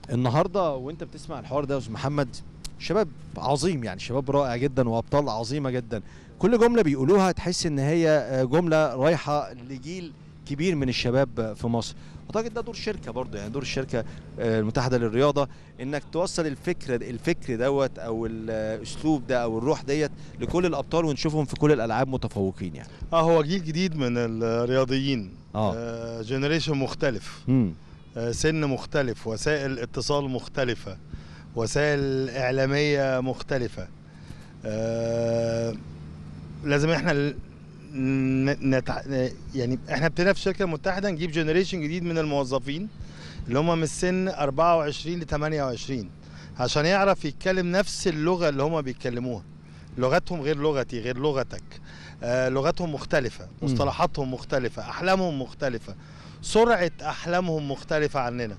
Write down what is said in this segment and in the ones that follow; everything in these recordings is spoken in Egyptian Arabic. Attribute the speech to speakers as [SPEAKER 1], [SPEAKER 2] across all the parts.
[SPEAKER 1] النهارده وانت بتسمع الحوار ده يا استاذ محمد شباب عظيم يعني شباب رائع جدا وابطال عظيمه جدا كل جمله بيقولوها تحس ان هي آه، جمله رايحه لجيل كبير من الشباب في مصر اعتقد ده دور الشركه برضه يعني دور الشركه آه، المتحده للرياضه انك توصل الفكر الفكر دوت او الاسلوب ده او الروح ديت لكل الابطال ونشوفهم في كل الالعاب متفوقين يعني
[SPEAKER 2] اه هو جيل جديد من الرياضيين
[SPEAKER 1] اه
[SPEAKER 2] جنريشن مختلف
[SPEAKER 1] امم
[SPEAKER 2] آه، سن مختلف وسائل اتصال مختلفة وسائل إعلامية مختلفة آه، لازم احنا ال- ن- نتع... يعني احنا ابتدينا في الشركة المتحدة نجيب جنريشن جديد من الموظفين اللي هم من سن 24 ل 28 عشان يعرف يتكلم نفس اللغة اللي هم بيتكلموها لغتهم غير لغتي غير لغتك آه لغتهم مختلفة مصطلحاتهم مختلفة أحلامهم مختلفة سرعة أحلامهم مختلفة عننا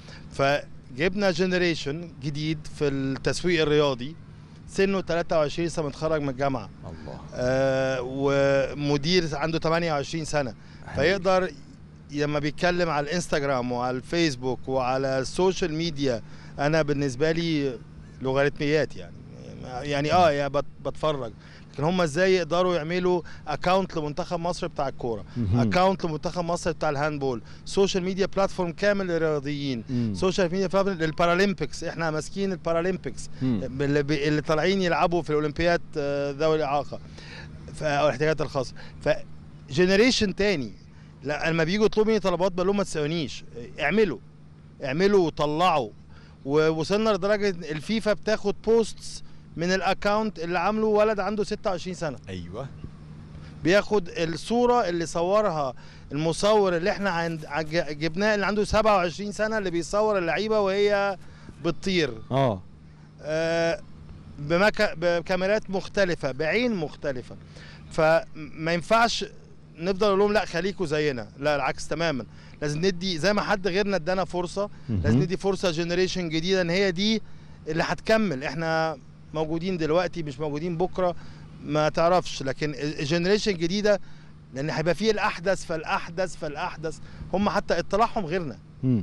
[SPEAKER 2] فجبنا جنريشن جديد في التسويق الرياضي سنه 23 لسه متخرج من الجامعة
[SPEAKER 1] الله
[SPEAKER 2] آه ومدير عنده 28 سنة فيقدر لما بيتكلم على الانستجرام وعلى الفيسبوك وعلى السوشيال ميديا انا بالنسبه لي لوغاريتميات يعني يعني اه يا بت- بتفرج لكن هم ازاي يقدروا يعملوا اكونت لمنتخب مصر بتاع الكوره
[SPEAKER 1] مهم.
[SPEAKER 2] اكونت لمنتخب مصر بتاع الهاندبول سوشيال ميديا بلاتفورم كامل للرياضيين
[SPEAKER 1] مم.
[SPEAKER 2] سوشيال ميديا بلاتفورم للبارالمبيكس احنا ماسكين البارالمبيكس
[SPEAKER 1] مم.
[SPEAKER 2] اللي, بي- اللي طالعين يلعبوا في الاولمبياد آه، ذوي الاعاقه ف- او الاحتياجات الخاصه فجنريشن تاني لا لما بييجوا يطلبوا مني طلبات بقول لهم ما تسالونيش اعملوا اعملوا وطلعوا ووصلنا لدرجه إن الفيفا بتاخد بوستس من الاكونت اللي عامله ولد عنده 26 سنه
[SPEAKER 1] ايوه
[SPEAKER 2] بياخد الصوره اللي صورها المصور اللي احنا عند عج- جبناه اللي عنده 27 سنه اللي بيصور اللعيبه وهي بتطير
[SPEAKER 1] اه
[SPEAKER 2] آه، بمكا... بكاميرات مختلفة بعين مختلفة فما ينفعش نفضل نقول لهم لا خليكوا زينا لا العكس تماما لازم ندي زي ما حد غيرنا ادانا فرصة لازم
[SPEAKER 1] مهم.
[SPEAKER 2] ندي فرصة جنريشن جديدة ان هي دي اللي هتكمل احنا موجودين دلوقتي مش موجودين بكرة ما تعرفش لكن الجنريشن جديدة لان هيبقى فيه الاحدث فالاحدث فالاحدث هم حتى اطلاعهم غيرنا
[SPEAKER 1] مم.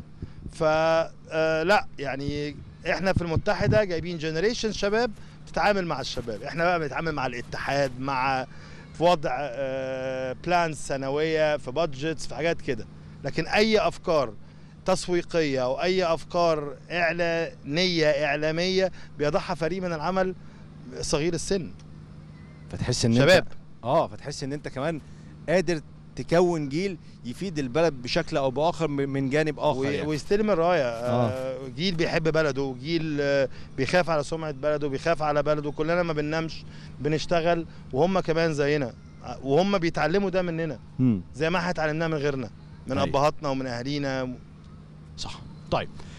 [SPEAKER 2] فلا يعني احنا في المتحده جايبين جنريشن شباب تتعامل مع الشباب احنا بقى بنتعامل مع الاتحاد مع في وضع بلانز سنويه في بادجتس في حاجات كده لكن اي افكار تسويقيه او اي افكار اعلانيه اعلاميه بيضعها فريق من العمل صغير السن
[SPEAKER 1] فتحس ان
[SPEAKER 2] شباب.
[SPEAKER 1] انت اه فتحس ان انت كمان قادر تكون جيل يفيد البلد بشكل او باخر من من جانب اخر
[SPEAKER 2] وي-
[SPEAKER 1] يعني.
[SPEAKER 2] ويستلم الرايه
[SPEAKER 1] آه.
[SPEAKER 2] آه. جيل بيحب بلده جيل آه، بيخاف على سمعه بلده بيخاف على بلده كلنا ما بننامش بنشتغل وهم كمان زينا آه، وهم بيتعلموا ده مننا
[SPEAKER 1] مم.
[SPEAKER 2] زي ما احنا اتعلمناه من غيرنا من
[SPEAKER 1] أيوة.
[SPEAKER 2] ابهاتنا ومن اهالينا
[SPEAKER 1] صح طيب